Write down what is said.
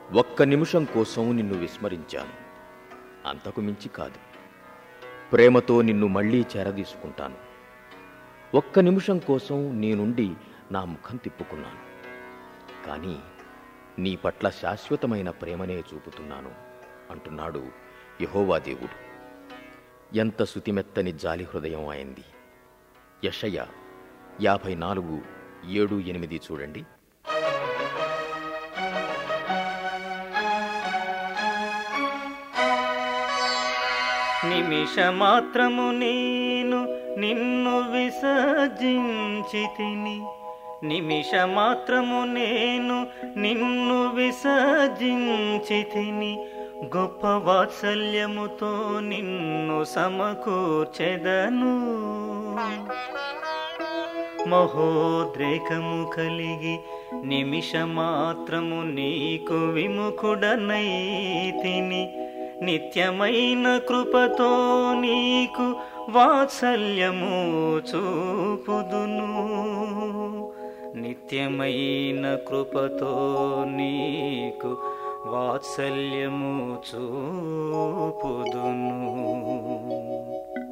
ఒక్క నిమిషం కోసం నిన్ను విస్మరించాను అంతకు మించి కాదు ప్రేమతో నిన్ను మళ్ళీ చేరదీసుకుంటాను ఒక్క నిమిషం కోసం నీ నుండి నా ముఖం తిప్పుకున్నాను కానీ నీ పట్ల శాశ్వతమైన ప్రేమనే చూపుతున్నాను అంటున్నాడు యహోవా దేవుడు ఎంత శుతిమెత్తని జాలి హృదయం అయింది యషయ యాభై నాలుగు ఏడు ఎనిమిది చూడండి నిమిషమాత్రము నేను నిన్ను విసర్జించి తిని నిమిషమాత్రము నేను నిన్ను విసర్జించి తిని గొప్ప వాత్సల్యముతో నిన్ను సమకూర్చెదను మహోద్రేకము కలిగి నిమిషమాత్రము నీకు విముఖుడనైతిని నిత్యమైన కృపతో నీకు వాత్సల్యము చూపుదును నిత్యమైన కృపతో నీకు వాత్సల్యము చూపుదును